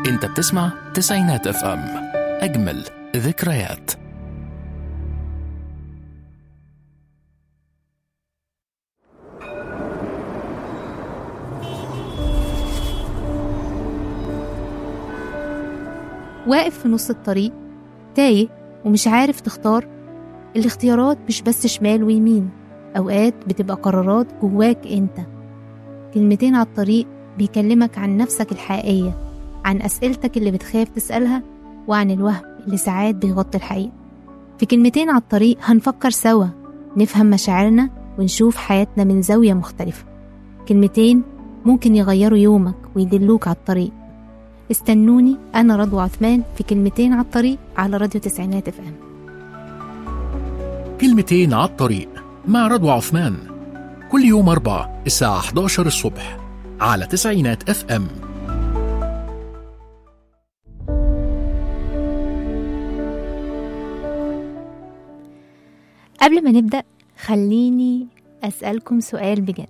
انت بتسمع تسعينات اف ام اجمل ذكريات واقف في نص الطريق تايه ومش عارف تختار الاختيارات مش بس شمال ويمين أوقات بتبقى قرارات جواك أنت كلمتين على الطريق بيكلمك عن نفسك الحقيقية عن أسئلتك اللي بتخاف تسألها وعن الوهم اللي ساعات بيغطي الحقيقة في كلمتين على الطريق هنفكر سوا نفهم مشاعرنا ونشوف حياتنا من زاوية مختلفة كلمتين ممكن يغيروا يومك ويدلوك على الطريق استنوني أنا رضوى عثمان في كلمتين على الطريق على راديو تسعينات اف ام كلمتين على الطريق مع رضوى عثمان كل يوم أربع الساعة 11 الصبح على تسعينات اف ام قبل ما نبدأ خليني أسألكم سؤال بجد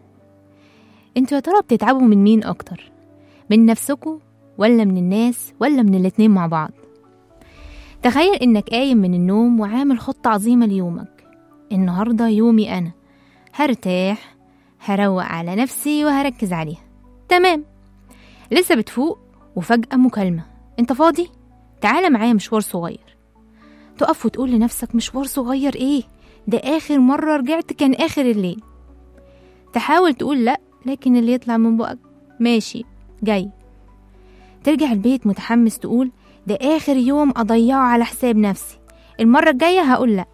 انتوا يا ترى بتتعبوا من مين أكتر من نفسكم ولا من الناس ولا من الاتنين مع بعض تخيل انك قايم من النوم وعامل خطة عظيمة ليومك النهاردة يومي أنا هرتاح هروق على نفسي وهركز عليها تمام لسه بتفوق وفجأة مكالمة انت فاضي؟ تعالى معايا مشوار صغير تقف وتقول لنفسك مشوار صغير ايه ده آخر مرة رجعت كان آخر الليل تحاول تقول لأ لكن اللي يطلع من بقك ماشي جاي ترجع البيت متحمس تقول ده آخر يوم أضيعه على حساب نفسي المرة الجاية هقول لأ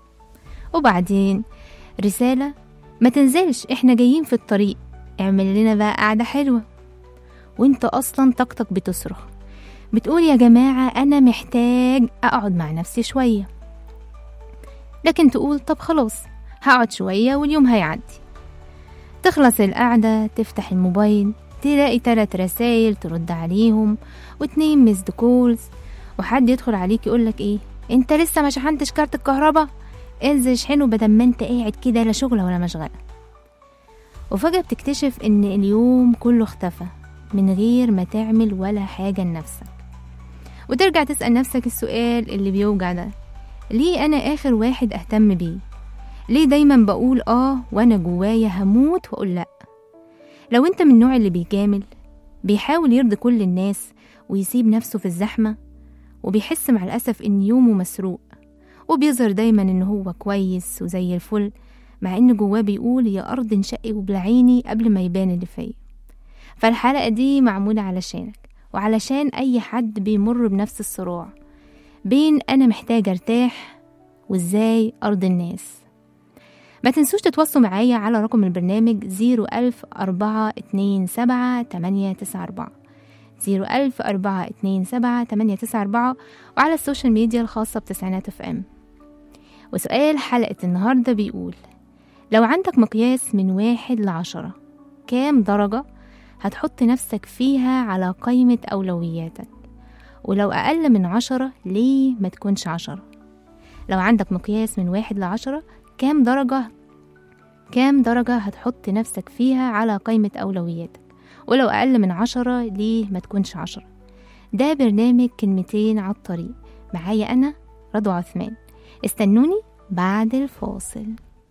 وبعدين رسالة ما تنزلش احنا جايين في الطريق اعمل لنا بقى قعدة حلوة وانت أصلا طاقتك بتصرخ بتقول يا جماعة أنا محتاج أقعد مع نفسي شوية لكن تقول طب خلاص هقعد شوية واليوم هيعدي تخلص القعدة تفتح الموبايل تلاقي تلات رسايل ترد عليهم واتنين ميسد كولز وحد يدخل عليك يقولك ايه انت لسه ما شحنتش كارت الكهرباء انزل اشحنه بدل ما انت قاعد كده لا شغلة ولا مشغلة وفجأة بتكتشف ان اليوم كله اختفى من غير ما تعمل ولا حاجة لنفسك وترجع تسأل نفسك السؤال اللي بيوجع ده ليه أنا آخر واحد أهتم بيه ليه دايما بقول آه وأنا جوايا هموت وأقول لأ لو أنت من النوع اللي بيجامل بيحاول يرضي كل الناس ويسيب نفسه في الزحمة وبيحس مع الأسف إن يومه مسروق وبيظهر دايما إن هو كويس وزي الفل مع إن جواه بيقول يا أرض انشقي وبلعيني قبل ما يبان اللي فيا فالحلقة دي معمولة علشانك وعلشان أي حد بيمر بنفس الصراع بين أنا محتاجة أرتاح وإزاي أرضي الناس ما تنسوش تتواصلوا معايا على رقم البرنامج زيرو ألف أربعة اتنين سبعة تمانية تسعة أربعة زيرو ألف أربعة اتنين سبعة تمانية تسعة أربعة وعلى السوشيال ميديا الخاصة بتسعينات اف ام وسؤال حلقة النهاردة بيقول لو عندك مقياس من واحد لعشرة كام درجة هتحط نفسك فيها على قائمة أولوياتك ولو أقل من عشرة ليه ما تكونش عشرة لو عندك مقياس من واحد لعشرة كام درجة كام درجة هتحط نفسك فيها على قائمة أولوياتك ولو أقل من عشرة ليه ما تكونش عشرة ده برنامج كلمتين على الطريق معايا أنا رضوى عثمان استنوني بعد الفاصل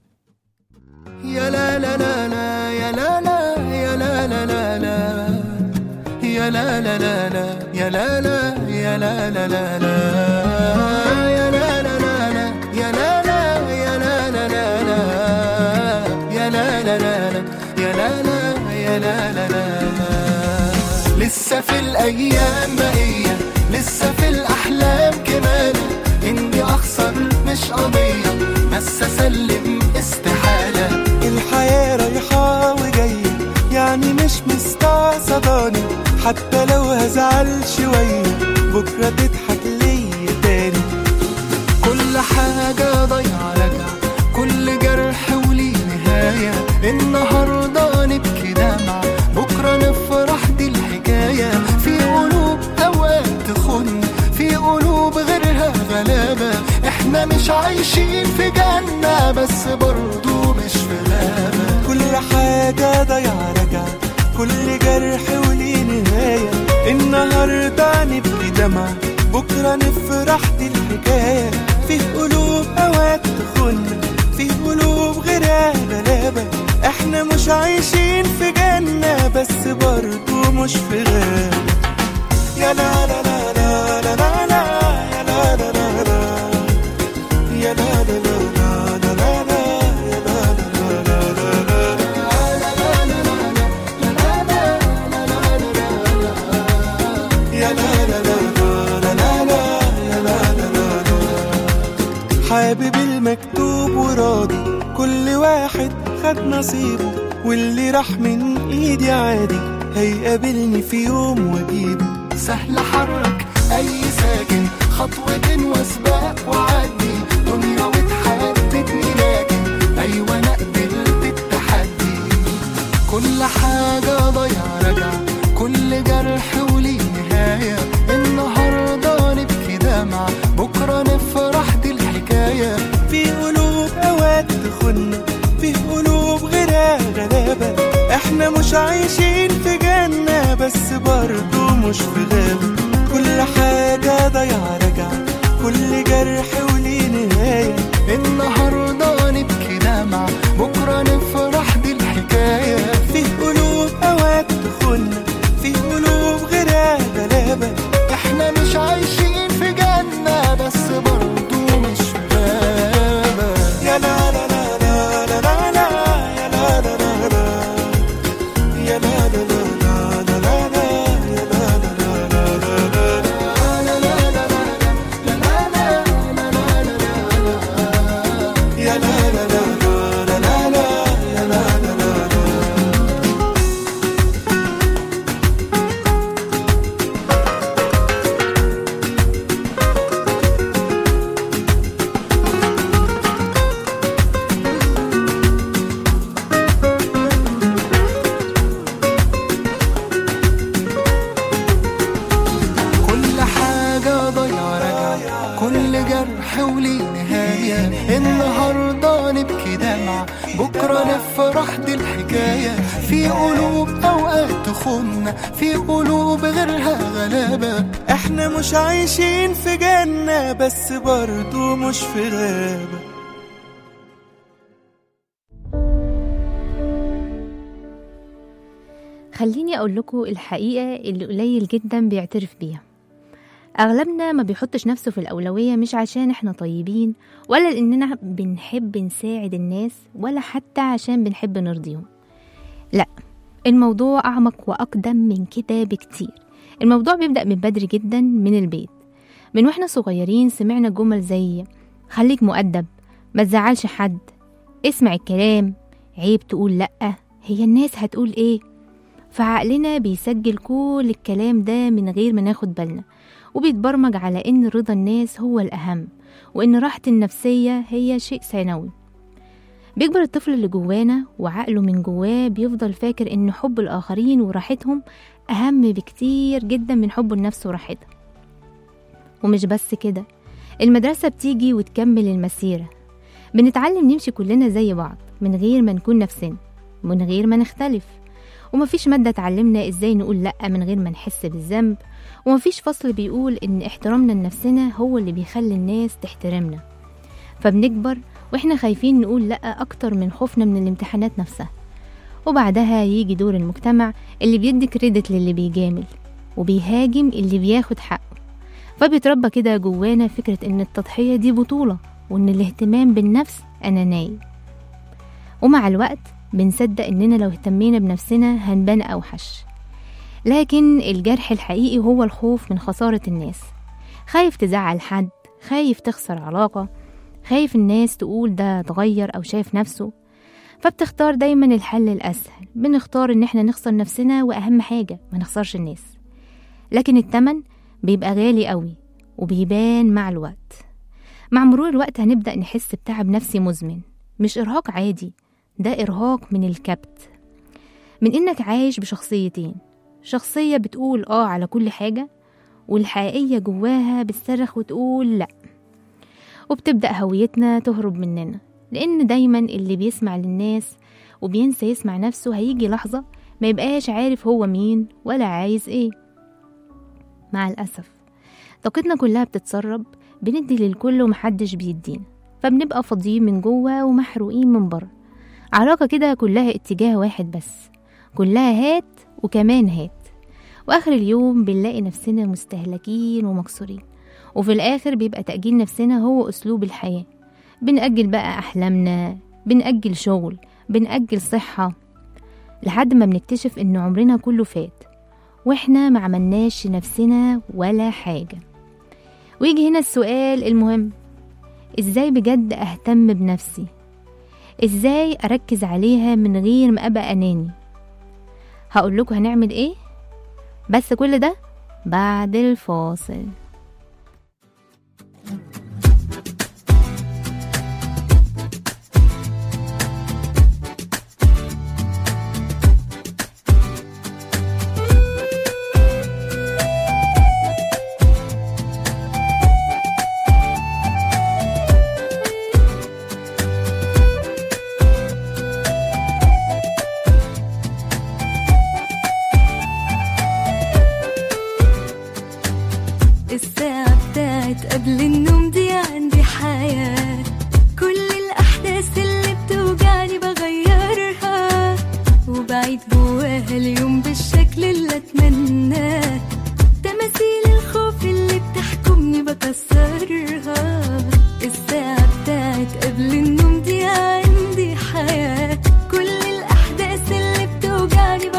يا لا لا لا لا يا لا لا يا لا لا لا لا يا لا لا لا لا يا لا لا يا لا لا لا لا يا لا لا لا لا يا لا لا يا لا لا لا لا يا لا لا لا لا يا لا لا يا لا لا لا لا لسه في الايام بقيه لسه في الاحلام كمان اني اخسر مش قضيه بس اسلم استحاله الحياة رايحة وجاية يعني مش مستعصباني حتى لو هزعل شوية بكرة تضحك ليا تاني كل حاجة ضايعة راجعة كل جرح وليه نهاية النهاردة نبكي دمعة بكرة نفرح دي الحكاية في قلوب أوقات تخن في قلوب غيرها غلابة احنا مش عايشين في جنة بس برضو مش في غابة كل حاجة ضايعة راجعة كل جرح وليه نهاية النهاردة نبكي دمعة بكرة نفرح دي الحكاية في قلوب أوقات تخن في قلوب غيرها غلابة احنا مش عايشين في جنة بس برضو مش في غابة يا لا لا لا لا لا لا لا يا لا لا لا لا يا لا لا لا لا لا لا لا يا لا لا لا لا لا يا لا لا لا لا لا لا يا لا لا لا لا حابب المكتوب وراضي كل واحد خد نصيبه واللي راح من ايدي عادي هيقابلني في يوم واجيبه سهل حرك اي ساكن خطوة وسباق وعدي دنيا وتحددني لكن ايوه انا قبلت التحدي كل حاجة ضيع رجع كل جرح وليه نهاية النهاردة نبكي دمع بكرة نفرح دي الحكاية في قلوب اوقات تخن في قلوب غيرها غلابة احنا مش عايشين في جنة بس برضو مش في غابة كل حاجة ضيع رجع كل جرح وليه نهاية النهاردة نبكي دمع بكرة نفرح دي الحكاية في قلوب اوقات تخن في قلوب غيرها غلابة احنا مش عايشين في جنة بس برضو مش في غابة يا لا لا لا لا لا لا لا يا لا لا لا لا يا لا لا لا لا لا لا يا لا لا لا لا لا يا لا لا لا لا لا لا يا لا لا لا لا كل حاجة ضيع رجع كل جرح وليه نهاية النهاردة نبكي دمع بكرة نفرح دي الحكاية في قلوب أوقات تخن في قلوب غيرها غلابة احنا مش عايشين في جنة بس برضو مش في غابة خليني أقول لكم الحقيقة اللي قليل جدا بيعترف بيها أغلبنا ما بيحطش نفسه في الأولوية مش عشان إحنا طيبين ولا لأننا بنحب نساعد الناس ولا حتى عشان بنحب نرضيهم لا الموضوع أعمق وأقدم من كده بكتير الموضوع بيبدأ من بدري جدا من البيت من واحنا صغيرين سمعنا جمل زي خليك مؤدب ما تزعلش حد اسمع الكلام عيب تقول لأ هي الناس هتقول ايه فعقلنا بيسجل كل الكلام ده من غير ما ناخد بالنا وبيتبرمج على إن رضا الناس هو الأهم وإن راحة النفسية هي شيء ثانوي بيكبر الطفل اللي جوانا وعقله من جواه بيفضل فاكر إن حب الآخرين وراحتهم أهم بكتير جدا من حبه لنفسه وراحتها ومش بس كده المدرسة بتيجي وتكمل المسيرة بنتعلم نمشي كلنا زي بعض من غير ما نكون نفسنا من غير ما نختلف ومفيش مادة تعلمنا ازاي نقول لأ من غير ما نحس بالذنب ومفيش فصل بيقول إن احترامنا لنفسنا هو اللي بيخلي الناس تحترمنا فبنكبر واحنا خايفين نقول لأ أكتر من خوفنا من الامتحانات نفسها وبعدها يجي دور المجتمع اللي بيدي كريدت للي بيجامل وبيهاجم اللي بياخد حقه فبيتربى كده جوانا فكرة إن التضحية دي بطولة وإن الاهتمام بالنفس أنانية ومع الوقت بنصدق إننا لو اهتمينا بنفسنا هنبان أوحش لكن الجرح الحقيقي هو الخوف من خسارة الناس خايف تزعل حد خايف تخسر علاقة خايف الناس تقول ده اتغير أو شايف نفسه فبتختار دايما الحل الأسهل بنختار إن احنا نخسر نفسنا وأهم حاجة ما نخسرش الناس لكن التمن بيبقى غالي قوي وبيبان مع الوقت مع مرور الوقت هنبدأ نحس بتعب نفسي مزمن مش إرهاق عادي ده إرهاق من الكبت من إنك عايش بشخصيتين شخصية بتقول آه على كل حاجة والحقيقية جواها بتصرخ وتقول لأ وبتبدأ هويتنا تهرب مننا لأن دايما اللي بيسمع للناس وبينسى يسمع نفسه هيجي لحظة ما يبقاش عارف هو مين ولا عايز ايه مع الأسف طاقتنا كلها بتتسرب بندي للكل ومحدش بيدينا فبنبقى فاضيين من جوه ومحروقين من بره علاقة كده كلها اتجاه واحد بس كلها هات وكمان هات وآخر اليوم بنلاقي نفسنا مستهلكين ومكسورين وفي الآخر بيبقى تأجيل نفسنا هو أسلوب الحياة بنأجل بقى أحلامنا بنأجل شغل بنأجل صحة لحد ما بنكتشف إن عمرنا كله فات وإحنا ما عملناش نفسنا ولا حاجة ويجي هنا السؤال المهم إزاي بجد أهتم بنفسي إزاي أركز عليها من غير ما أبقى أناني هقول لكم هنعمل إيه بس كل ده بعد الفاصل الساعة بتاعت قبل النوم دي عندي حياة كل الأحداث اللي بتوجعني بغيرها وبعيد جواها اليوم بالشكل اللي أتمناه تماثيل الخوف اللي بتحكمني بكسرها الساعة بتاعت قبل النوم دي عندي حياة كل الأحداث اللي بتوجعني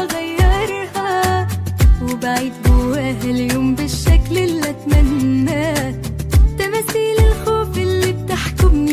بغيرها وبعيد جواها اليوم بالشكل اللي اتمناه تماثيل الخوف اللي بتحكمني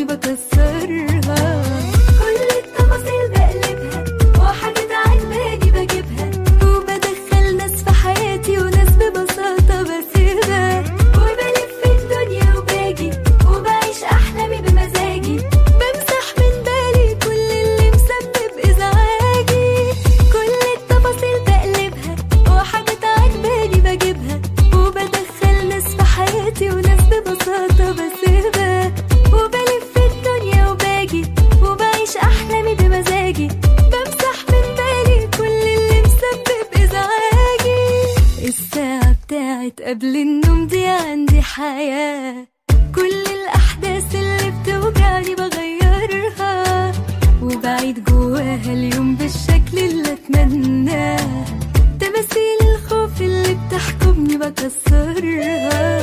بكسرها كل التفاصيل بقلبها وحاجات عجباني بجيبها وبدخل ناس في حياتي وناس ببساطة بسيبها وبلف في الدنيا وباجي وبعيش أحلامي بمزاجي بمسح من بالي كل اللي مسبب إزعاجي كل التفاصيل بقلبها وحاجات عجباني بجيبها وبدخل ناس في حياتي وناس ببساطة بسيبها وبلف في الدنيا وباجي وبعيش أحلامي بمزاجي بمسح من بالي كل اللي مسبب إزعاجي الساعة بتاعت قبل النوم دي عندي حياة كل الأحداث اللي بتوجعني بغيرها وبعيد جواها اليوم بالشكل اللي أتمناه تماثيل الخوف اللي بتحكمني بكسرها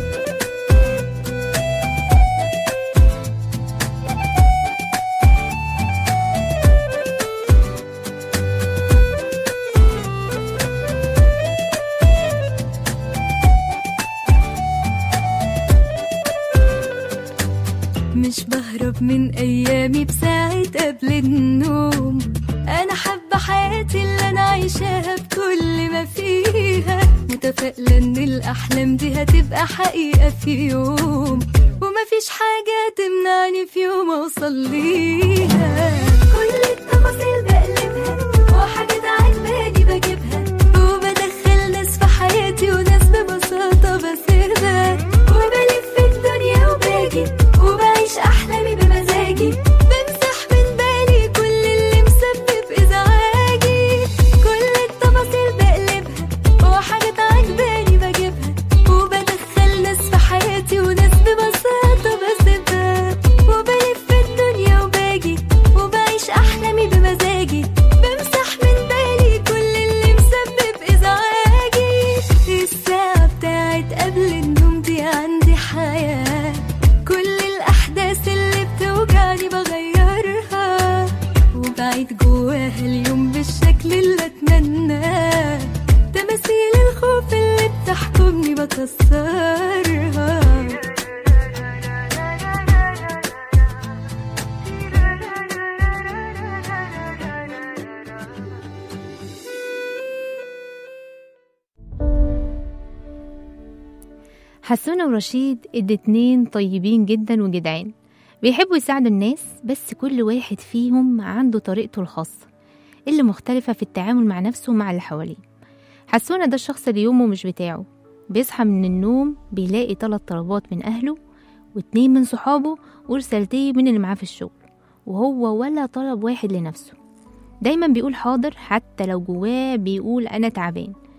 مش بهرب من ايامي بساعة قبل النوم انا حابة حياتي اللي انا عايشاها بكل ما فيها متفائلة ان الاحلام دي هتبقى حقيقة في يوم ومفيش حاجة تمنعني في يوم اوصل ليها كل التفاصيل بقلبها وحاجات عجباني بجيبها وبدخل ناس في حياتي وناس ببساطة بسيبها وبلف في الدنيا وباجي وبعيش أحلامي بمزاجي بمسح من بالي كل اللي مسبب إزعاجي كل التفاصيل بقلبها وحاجات عجباني بجيبها وبدخل ناس في حياتي وناس ببساطة بسيبها وبلف في الدنيا وباجي وبعيش أحلامي بمزاجي بمسح من بالي كل اللي مسبب إزعاجي الساعة بتاعت قبل النوم دي عندي حياة كل الأحداث اللي بتوجعني بغيرها وبعيد جواها اليوم بالشكل اللي أتمناه تماثيل الخوف اللي بتحكمني بكسرها حسونة ورشيد الاتنين طيبين جدا وجدعان بيحبوا يساعدوا الناس بس كل واحد فيهم عنده طريقته الخاصة اللي مختلفة في التعامل مع نفسه ومع اللي حواليه حسونة ده الشخص اللي يومه مش بتاعه بيصحى من النوم بيلاقي تلات طلبات من أهله واتنين من صحابه ورسالتين من اللي معاه في الشغل وهو ولا طلب واحد لنفسه دايما بيقول حاضر حتى لو جواه بيقول أنا تعبان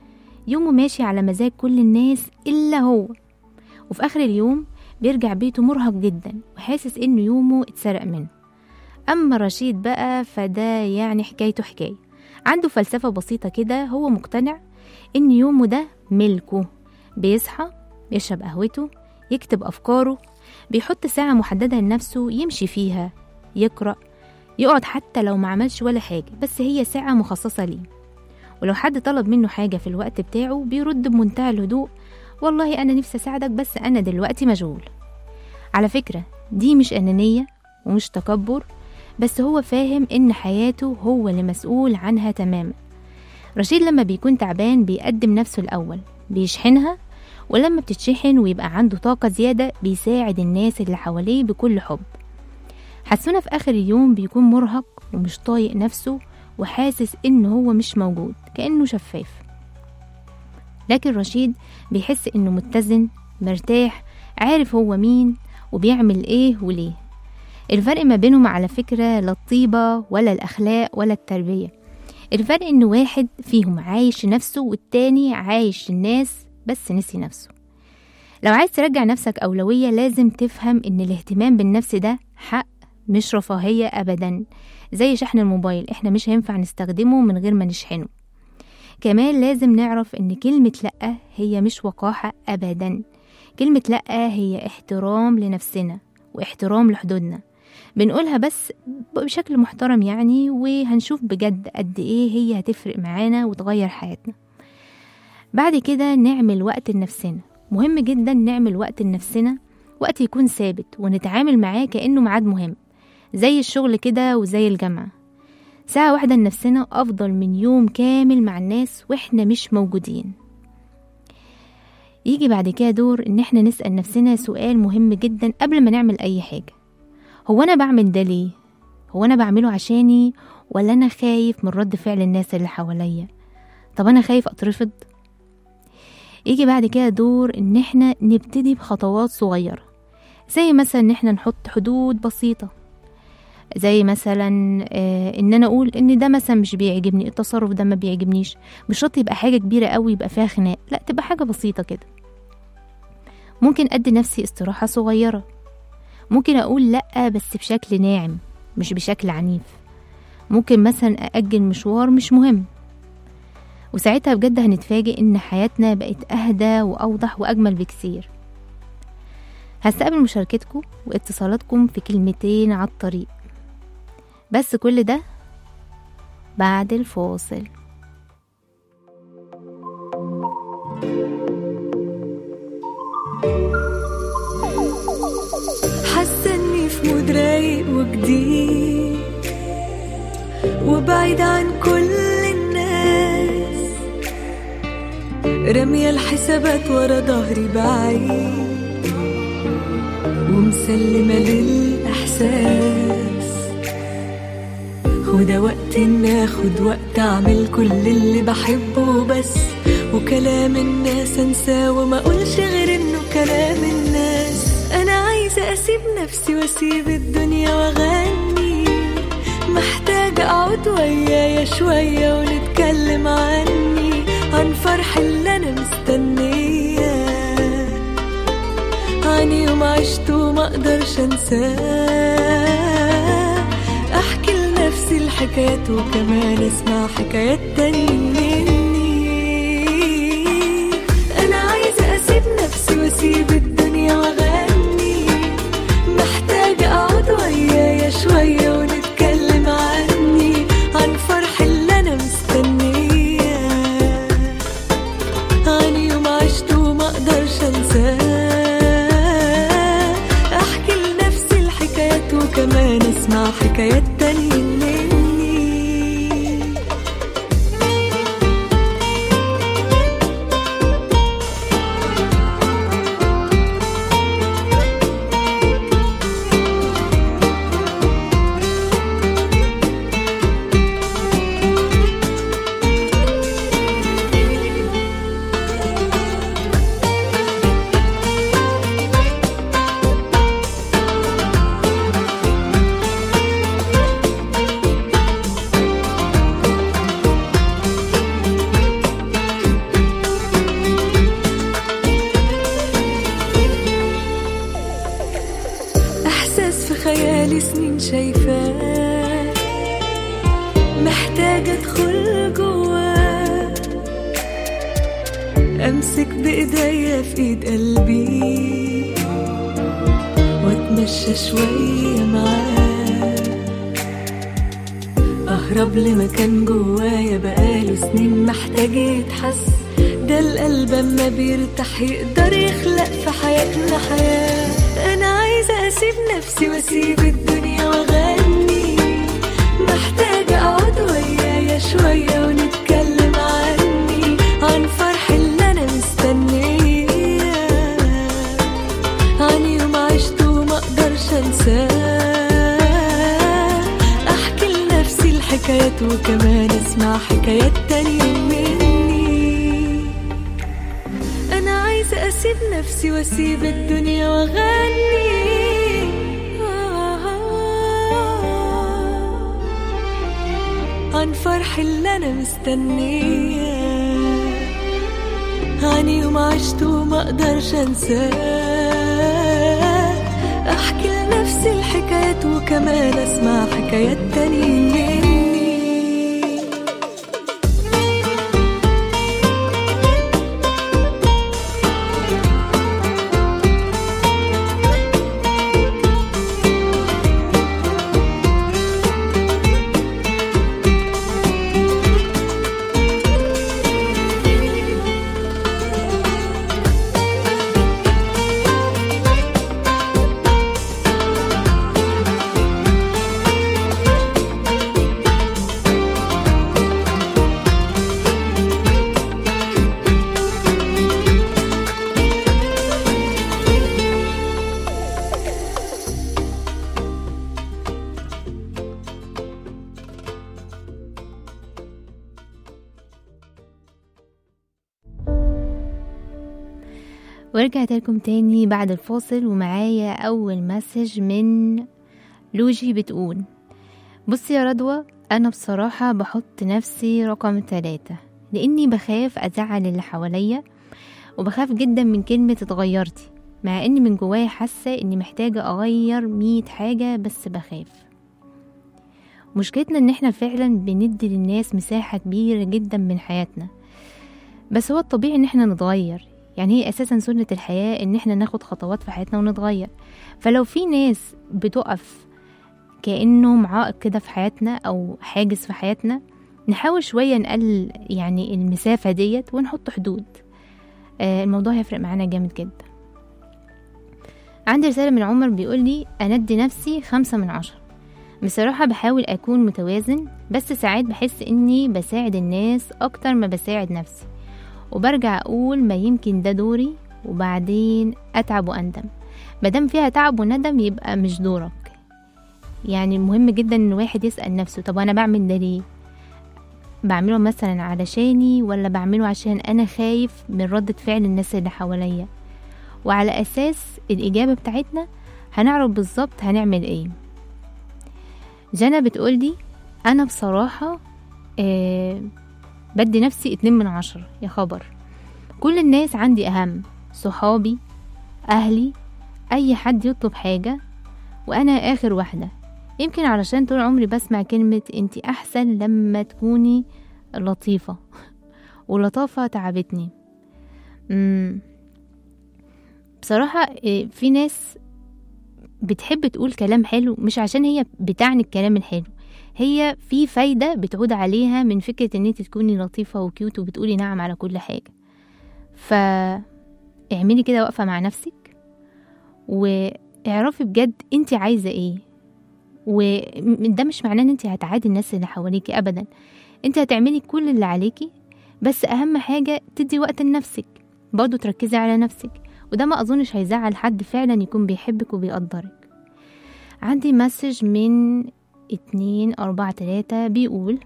يومه ماشي على مزاج كل الناس إلا هو وفي آخر اليوم بيرجع بيته مرهق جدا وحاسس إنه يومه اتسرق منه أما رشيد بقى فده يعني حكايته حكاية عنده فلسفة بسيطة كده هو مقتنع إن يومه ده ملكه بيصحى بيشرب قهوته يكتب أفكاره بيحط ساعة محددة لنفسه يمشي فيها يقرأ يقعد حتى لو ما عملش ولا حاجة بس هي ساعة مخصصة ليه ولو حد طلب منه حاجة في الوقت بتاعه بيرد بمنتهى الهدوء والله أنا نفسي أساعدك بس أنا دلوقتي مشغول على فكرة دي مش أنانية ومش تكبر بس هو فاهم إن حياته هو اللي مسؤول عنها تماما رشيد لما بيكون تعبان بيقدم نفسه الأول بيشحنها ولما بتتشحن ويبقى عنده طاقة زيادة بيساعد الناس اللي حواليه بكل حب حسونا في آخر اليوم بيكون مرهق ومش طايق نفسه وحاسس إن هو مش موجود كأنه شفاف لكن رشيد بيحس إنه متزن مرتاح عارف هو مين وبيعمل إيه وليه الفرق ما بينهم على فكرة لا الطيبة ولا الأخلاق ولا التربية الفرق إن واحد فيهم عايش نفسه والتاني عايش الناس بس نسي نفسه لو عايز ترجع نفسك أولوية لازم تفهم إن الاهتمام بالنفس ده حق مش رفاهية أبدا زي شحن الموبايل احنا مش هينفع نستخدمه من غير ما نشحنه كمان لازم نعرف ان كلمة لأ هي مش وقاحة أبدا كلمة لأ هي احترام لنفسنا واحترام لحدودنا بنقولها بس بشكل محترم يعني وهنشوف بجد قد ايه هي هتفرق معانا وتغير حياتنا بعد كده نعمل وقت لنفسنا مهم جدا نعمل وقت لنفسنا وقت يكون ثابت ونتعامل معاه كأنه ميعاد مهم زي الشغل كده وزي الجامعة ساعة واحدة لنفسنا أفضل من يوم كامل مع الناس وإحنا مش موجودين يجي بعد كده دور إن إحنا نسأل نفسنا سؤال مهم جدا قبل ما نعمل أي حاجة هو أنا بعمل ده ليه؟ هو أنا بعمله عشاني ولا أنا خايف من رد فعل الناس اللي حواليا؟ طب أنا خايف أترفض؟ يجي بعد كده دور إن إحنا نبتدي بخطوات صغيرة زي مثلا إن إحنا نحط حدود بسيطة زي مثلا آه ان انا اقول ان ده مثلا مش بيعجبني التصرف ده ما بيعجبنيش مش شرط يبقى حاجه كبيره قوي يبقى فيها خناق لا تبقى حاجه بسيطه كده ممكن ادي نفسي استراحه صغيره ممكن اقول لا بس بشكل ناعم مش بشكل عنيف ممكن مثلا ااجل مشوار مش مهم وساعتها بجد هنتفاجئ ان حياتنا بقت اهدى واوضح واجمل بكثير هستقبل مشاركتكم واتصالاتكم في كلمتين على الطريق بس كل ده بعد الفاصل حاسه اني في مود رايق وجديد وبعيد عن كل الناس رامية الحسابات ورا ظهري بعيد ومسلمة للإحساس وده وقت إن آخد وقت أعمل كل اللي بحبه بس وكلام الناس أنساه وما أقولش غير إنه كلام الناس أنا عايزة أسيب نفسي وأسيب الدنيا وأغني محتاجة أقعد ويايا شوية ونتكلم عني عن فرح اللي أنا مستنياه عن يوم عشته وما اقدرش انساه احكي لنفسي الحكايات وكمان اسمع حكايات تاني مني انا عايزه اسيب نفسي واسيب الدنيا واغني محتاجه اقعد ويايا شويه ونتكلم عني عن فرح اللي انا مستنياه عن يوم عشته وما اقدرش انساه احكي لنفسي الحكايات وكمان اسمع حكايات تانية مني امسك بايديا في ايد قلبي واتمشى شوية معاه اهرب لمكان جوايا بقاله سنين محتاج يتحس ده القلب اما بيرتاح يقدر يخلق في حياتنا حياة انا عايزة اسيب نفسي واسيب الدنيا واغني محتاجة اقعد ويايا شوية ونتكلم عني عن فرح اللي انا مستنياه عن يوم عشته وما اقدرش انساه احكي لنفسي الحكايات وكمان اسمع حكايات تانية مني انا عايزة اسيب نفسي واسيب الدنيا واغني عن فرح اللي انا مستنياه عن يوم عشته وما اقدرش انساه احكي لنفسي الحكايات وكمان اسمع حكايات تانية مني ورجعت لكم تاني بعد الفاصل ومعايا أول مسج من لوجي بتقول بصي يا رضوى أنا بصراحة بحط نفسي رقم ثلاثة لأني بخاف أزعل اللي حواليا وبخاف جدا من كلمة اتغيرتي مع إني من جوايا حاسة إني محتاجة أغير مية حاجة بس بخاف مشكلتنا إن إحنا فعلا بندي للناس مساحة كبيرة جدا من حياتنا بس هو الطبيعي إن إحنا نتغير يعني هي اساسا سنة الحياة ان احنا ناخد خطوات في حياتنا ونتغير فلو في ناس بتقف كأنهم عائق كده في حياتنا او حاجز في حياتنا نحاول شوية نقلل يعني المسافة ديت ونحط حدود آه الموضوع هيفرق معانا جامد جدا عندي رسالة من عمر بيقول لي أندي نفسي خمسة من عشرة بصراحة بحاول أكون متوازن بس ساعات بحس إني بساعد الناس أكتر ما بساعد نفسي وبرجع أقول ما يمكن ده دوري وبعدين أتعب وأندم مادام فيها تعب وندم يبقى مش دورك يعني مهم جدا إن الواحد يسأل نفسه طب أنا بعمل ده ليه بعمله مثلا علشاني ولا بعمله عشان أنا خايف من ردة فعل الناس اللي حواليا وعلى أساس الإجابة بتاعتنا هنعرف بالظبط هنعمل إيه جنى بتقولي أنا بصراحة آه بدي نفسي اتنين من عشرة يا خبر كل الناس عندي أهم صحابي أهلي أي حد يطلب حاجة وأنا آخر واحدة يمكن علشان طول عمري بسمع كلمة انتي أحسن لما تكوني لطيفة واللطافة تعبتني مم. بصراحة إيه، في ناس بتحب تقول كلام حلو مش عشان هي بتعني الكلام الحلو هي في فايدة بتعود عليها من فكرة ان انت تكوني لطيفة وكيوت وبتقولي نعم على كل حاجة فاعملي كده واقفة مع نفسك واعرفي بجد انت عايزة ايه وده مش معناه ان انت هتعادي الناس اللي حواليكي ابدا انت هتعملي كل اللي عليكي بس اهم حاجة تدي وقت لنفسك برضو تركزي على نفسك وده ما اظنش هيزعل حد فعلا يكون بيحبك وبيقدرك عندي مسج من اتنين أربعة تلاتة بيقول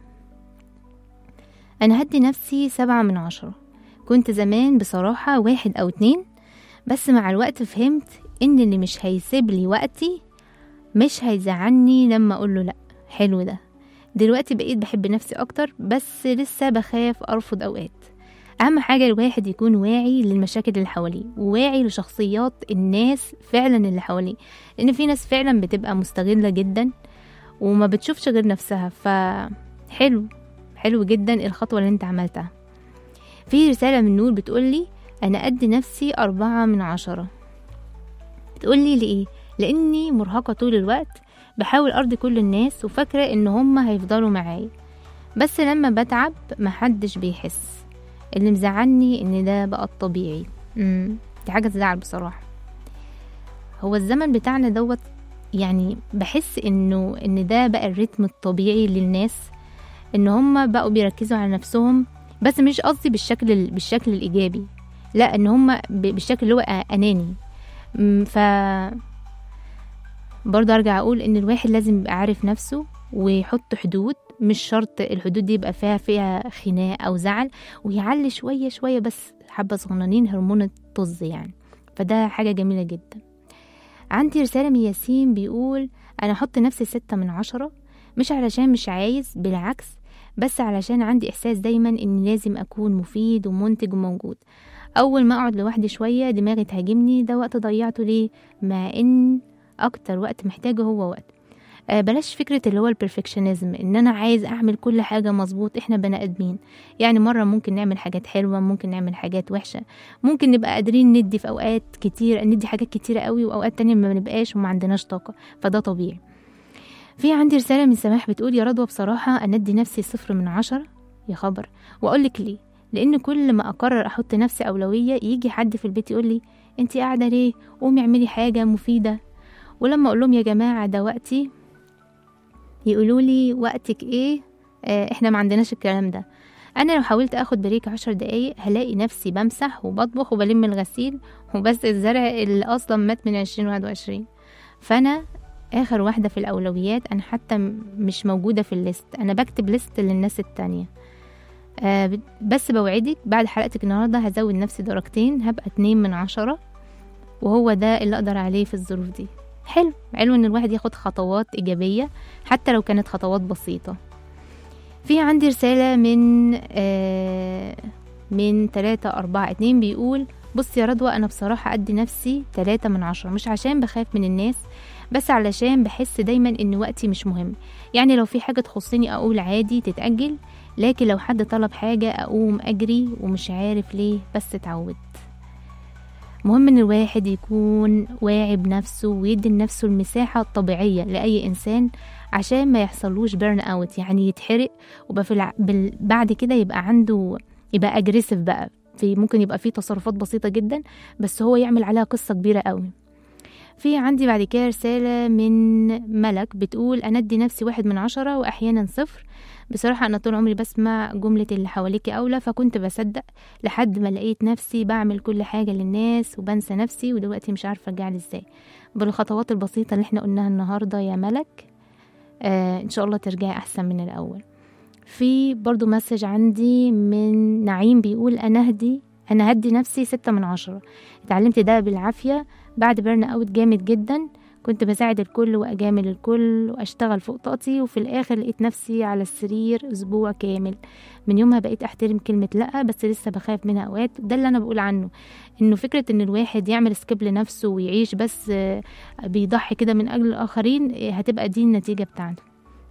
أنا هدي نفسي سبعة من عشرة كنت زمان بصراحة واحد أو اتنين بس مع الوقت فهمت إن اللي مش هيسيب لي وقتي مش هيزعلني لما أقوله لأ حلو ده دلوقتي بقيت بحب نفسي أكتر بس لسه بخاف أرفض أوقات أهم حاجة الواحد يكون واعي للمشاكل اللي حواليه وواعي لشخصيات الناس فعلا اللي حواليه لأن في ناس فعلا بتبقى مستغلة جدا وما بتشوفش غير نفسها فحلو حلو جدا الخطوة اللي انت عملتها في رسالة من نور بتقولي أنا أدي نفسي أربعة من عشرة بتقولي لإيه؟ لأني مرهقة طول الوقت بحاول أرضي كل الناس وفاكرة إن هما هيفضلوا معايا بس لما بتعب محدش بيحس اللي مزعلني إن ده بقى الطبيعي مم. دي حاجة تزعل بصراحة هو الزمن بتاعنا دوت يعني بحس انه ان ده بقى الريتم الطبيعي للناس ان هم بقوا بيركزوا على نفسهم بس مش قصدي بالشكل ال- بالشكل الايجابي لا ان هم ب- بالشكل اللي هو اناني م، ف برضه ارجع اقول ان الواحد لازم يبقى عارف نفسه ويحط حدود مش شرط الحدود دي يبقى فيها فيها خناق او زعل ويعلي شويه شويه بس حبه صغننين هرمون الطز يعني فده حاجه جميله جدا عندي رسالة من ياسين بيقول أنا أحط نفسي ستة من عشرة مش علشان مش عايز بالعكس بس علشان عندي إحساس دايما إني لازم أكون مفيد ومنتج وموجود أول ما أقعد لوحدي شوية دماغي تهاجمني ده وقت ضيعته ليه مع إن أكتر وقت محتاجه هو وقت آه بلاش فكرة اللي هو البرفكشنزم إن أنا عايز أعمل كل حاجة مظبوط إحنا بني آدمين يعني مرة ممكن نعمل حاجات حلوة ممكن نعمل حاجات وحشة ممكن نبقى قادرين ندي في اوقات كتير ندي حاجات كتيرة قوي واوقات تانية ما بنبقاش وما عندناش طاقة فده طبيعي في عندي رسالة من سماح بتقول يا رضوى بصراحة أنا أدي نفسي صفر من عشرة يا خبر وأقولك ليه لأن كل ما أقرر أحط نفسي أولوية يجي حد في البيت يقول لي أنت قاعدة ليه قومي اعملي حاجة مفيدة ولما أقول لهم يا جماعة ده وقتي يقولوا لي وقتك إيه آه إحنا ما عندناش الكلام ده انا لو حاولت اخد بريك عشر دقايق هلاقي نفسي بمسح وبطبخ وبلم الغسيل وبس الزرع اللي اصلا مات من عشرين واحد وعشرين فانا اخر واحدة في الاولويات انا حتى م- مش موجودة في الليست انا بكتب ليست للناس التانية آه ب- بس بوعدك بعد حلقتك النهاردة هزود نفسي درجتين هبقى اتنين من عشرة وهو ده اللي اقدر عليه في الظروف دي حلو حلو ان الواحد ياخد خطوات ايجابية حتى لو كانت خطوات بسيطة في عندي رسالة من آه من تلاتة أربعة اتنين بيقول بص يا رضوى أنا بصراحة أدي نفسي تلاتة من عشرة مش عشان بخاف من الناس بس علشان بحس دايما إن وقتي مش مهم يعني لو في حاجة تخصني أقول عادي تتأجل لكن لو حد طلب حاجة أقوم أجري ومش عارف ليه بس اتعودت مهم ان الواحد يكون واعي بنفسه ويدي لنفسه المساحة الطبيعية لأي إنسان عشان ما يحصلوش بيرن اوت يعني يتحرق وبقى في الع... بال... بعد كده يبقى عنده يبقى اجريسيف بقى في ممكن يبقى فيه تصرفات بسيطة جدا بس هو يعمل عليها قصة كبيرة قوي في عندي بعد كده رسالة من ملك بتقول أنا أدي نفسي واحد من عشرة وأحيانا صفر بصراحة أنا طول عمري بسمع جملة اللي حواليكي أولى فكنت بصدق لحد ما لقيت نفسي بعمل كل حاجة للناس وبنسى نفسي ودلوقتي مش عارفة أرجع إزاي بالخطوات البسيطة اللي احنا قلناها النهاردة يا ملك آه إن شاء الله ترجعي أحسن من الأول في برضو مسج عندي من نعيم بيقول أنا هدي أنا هدي نفسي ستة من عشرة اتعلمت ده بالعافية بعد بيرن أوت جامد جدا كنت بساعد الكل وأجامل الكل وأشتغل فوق طاقتي وفي الآخر لقيت نفسي على السرير أسبوع كامل من يومها بقيت أحترم كلمة لأ بس لسه بخاف منها أوقات ده اللي أنا بقول عنه إنه فكرة إن الواحد يعمل سكيب لنفسه ويعيش بس آه، بيضحي كده من أجل الآخرين آه، هتبقى دي النتيجة بتاعته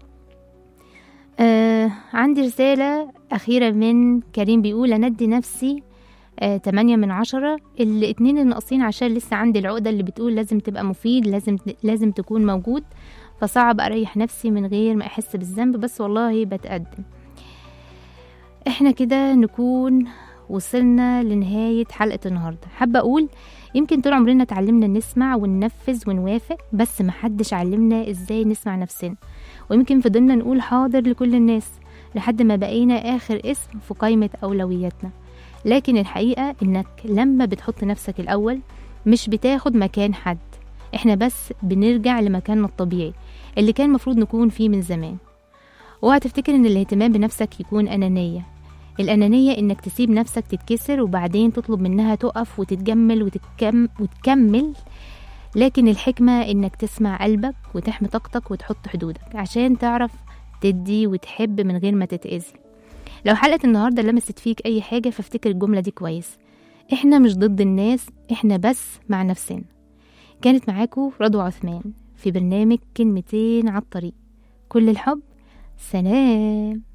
آه عندي رسالة أخيرة من كريم بيقول أنا أدي نفسي آه تمانية من عشرة الاتنين الناقصين عشان لسه عندي العقدة اللي بتقول لازم تبقى مفيد لازم لازم تكون موجود فصعب أريح نفسي من غير ما أحس بالذنب بس والله بتقدم احنا كده نكون وصلنا لنهاية حلقة النهاردة حابة أقول يمكن طول عمرنا اتعلمنا نسمع وننفذ ونوافق بس محدش علمنا ازاي نسمع نفسنا ويمكن فضلنا نقول حاضر لكل الناس لحد ما بقينا آخر اسم في قائمة أولوياتنا لكن الحقيقة إنك لما بتحط نفسك الأول مش بتاخد مكان حد إحنا بس بنرجع لمكاننا الطبيعي اللي كان مفروض نكون فيه من زمان اوعى تفتكر إن الاهتمام بنفسك يكون أنانية الأنانية إنك تسيب نفسك تتكسر وبعدين تطلب منها تقف وتتجمل وتتكم وتكمل لكن الحكمة إنك تسمع قلبك وتحمي طاقتك وتحط حدودك عشان تعرف تدي وتحب من غير ما تتأذي لو حلقة النهاردة لمست فيك أي حاجة فافتكر الجملة دي كويس إحنا مش ضد الناس إحنا بس مع نفسنا كانت معاكو رضوى عثمان في برنامج كلمتين على الطريق كل الحب سلام